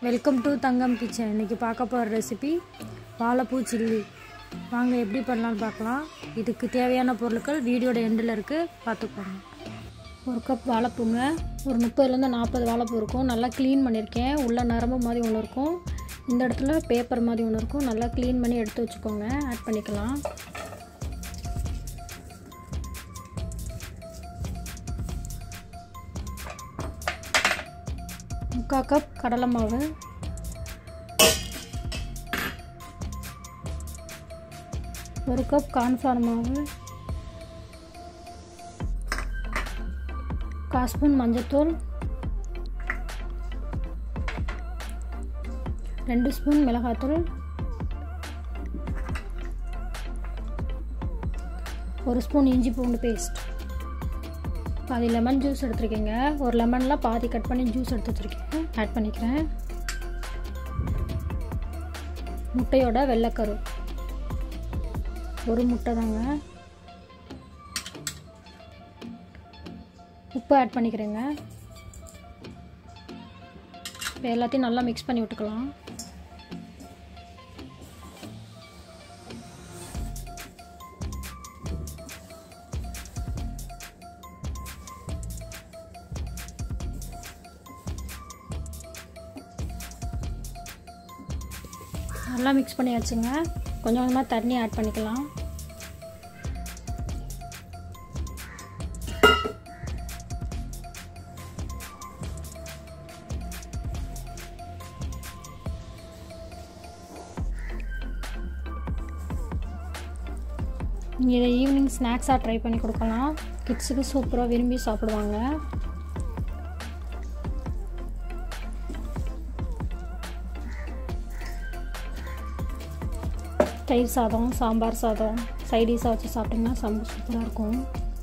welcome to Thangam kitchen இன்றைக்கி பார்க்க போகிற ரெசிபி வாழைப்பூ சில்லி வாங்க எப்படி பண்ணலாம்னு பார்க்கலாம் இதுக்கு தேவையான பொருட்கள் வீடியோட எண்டில் இருக்குது பார்த்துக்கோங்க ஒரு கப் வாழைப்பூங்க ஒரு முப்பதுலேருந்து நாற்பது வாழைப்பூ இருக்கும் நல்லா க்ளீன் பண்ணியிருக்கேன் உள்ளே நரம்பு மாதிரி ஒன்று இருக்கும் இந்த இடத்துல பேப்பர் மாதிரி ஒன்று இருக்கும் நல்லா க்ளீன் பண்ணி எடுத்து வச்சுக்கோங்க ஆட் பண்ணிக்கலாம் முக்கால் கப் கடலை மாவு ஒரு கப் கார்ன்ஃப்ளவர் மாவு கால் ஸ்பூன் மஞ்சத்தூள் ரெண்டு ஸ்பூன் மிளகாத்தூள் ஒரு ஸ்பூன் இஞ்சி பூண்டு பேஸ்ட் பாதி லெமன் ஜூஸ் எடுத்துருக்கேங்க ஒரு லெமனில் பாதி கட் பண்ணி ஜூஸ் எடுத்து வச்சுருக்கேன் ஆட் பண்ணிக்கிறேன் முட்டையோட வெள்ளைக்கரு ஒரு முட்டை தாங்க உப்பு ஆட் பண்ணிக்கிறேங்க இப்போ எல்லாத்தையும் நல்லா மிக்ஸ் பண்ணி விட்டுக்கலாம் நல்லா மிக்ஸ் பண்ணியாச்சுங்க கொஞ்சம் கொஞ்சமாக தண்ணி ஆட் பண்ணிக்கலாம் நீங்கள் இதை ஈவினிங் ஸ்நாக்ஸாக ட்ரை பண்ணி கொடுக்கலாம் கிட்ஸுக்கு சூப்பராக விரும்பி சாப்பிடுவாங்க தயிர் சாதம் சாம்பார் சாதம் சைடிஷாக வச்சு சாப்பிட்டிங்கன்னா ரொம்ப சூப்பராக இருக்கும்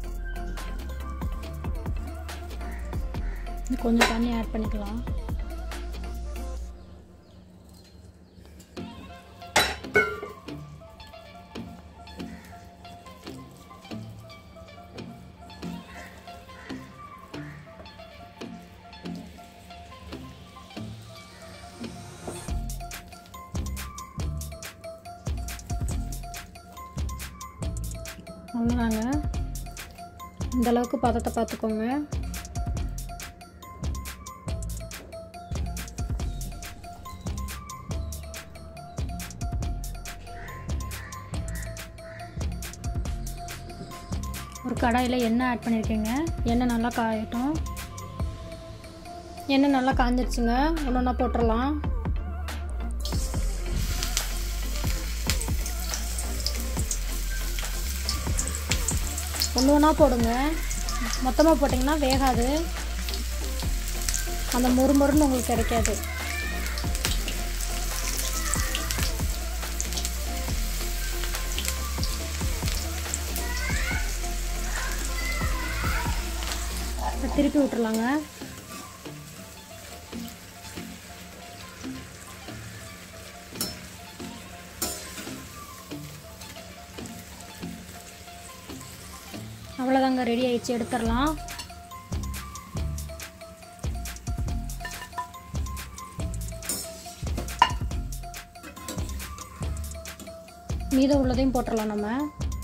கொஞ்சம் தண்ணி ஆட் பண்ணிக்கலாம் அவ்வளோதாங்க இந்த அளவுக்கு பதத்தை பார்த்துக்கோங்க ஒரு கடாயில் எண்ணெய் ஆட் பண்ணியிருக்கேங்க எண்ணெய் நல்லா காயட்டும் எண்ணெய் நல்லா காஞ்சிருச்சுங்க ஒன்று ஒன்றா போட்டுடலாம் ஒன்று ஒன்றா போடுங்க மொத்தமாக போட்டிங்கன்னா வேகாது அந்த முறுமுறுன்னு உங்களுக்கு கிடைக்காது திருப்பி விட்டுறலாங்க அவ்வளோதாங்க ரெடி ஆயிடுச்சு எடுத்துடலாம் மீதம் உள்ளதையும் போட்டுடலாம் நம்ம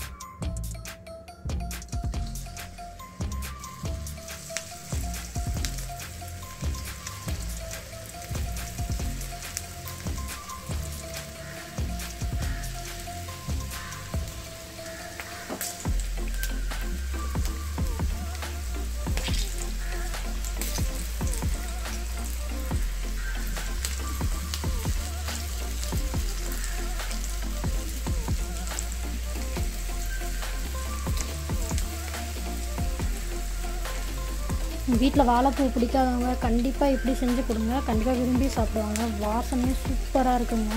வீட்டில் வாழைப்பூ பிடிக்காதவங்க கண்டிப்பாக இப்படி செஞ்சு கொடுங்க கண்டிப்பாக விரும்பி சாப்பிடுவாங்க வாசனையும் சூப்பராக இருக்குங்க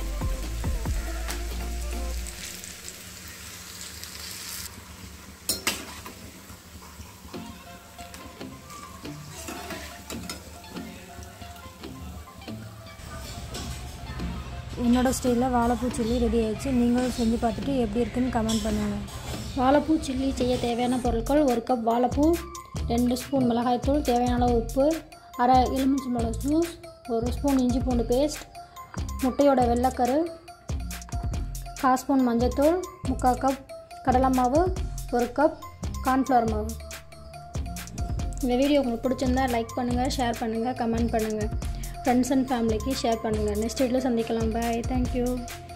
என்னோடய ஸ்டைலில் வாழைப்பூ சில்லி ரெடி ஆயிடுச்சு நீங்களும் செஞ்சு பார்த்துட்டு எப்படி இருக்குன்னு கமெண்ட் பண்ணுங்கள் வாழைப்பூ சில்லி செய்ய தேவையான பொருட்கள் ஒரு கப் வாழைப்பூ ரெண்டு ஸ்பூன் மிளகாய்த்தூள் தேவையான அளவு உப்பு அரை எலுமிச்சம்பழம் ஜூஸ் ஒரு ஸ்பூன் இஞ்சி பூண்டு பேஸ்ட் முட்டையோட வெள்ளைக்கரு கால் ஸ்பூன் மஞ்சத்தூள் முக்கால் கப் கடலை மாவு ஒரு கப் கார்ன்ஃப்ளவர் மாவு இந்த வீடியோ உங்களுக்கு பிடிச்சிருந்தா லைக் பண்ணுங்கள் ஷேர் பண்ணுங்கள் கமெண்ட் பண்ணுங்கள் ஃப்ரெண்ட்ஸ் அண்ட் ஃபேமிலிக்கு ஷேர் பண்ணுங்கள் நெக்ஸ்ட் வீடியோவில் சந்திக்கலாம் பாய் தேங்க்யூ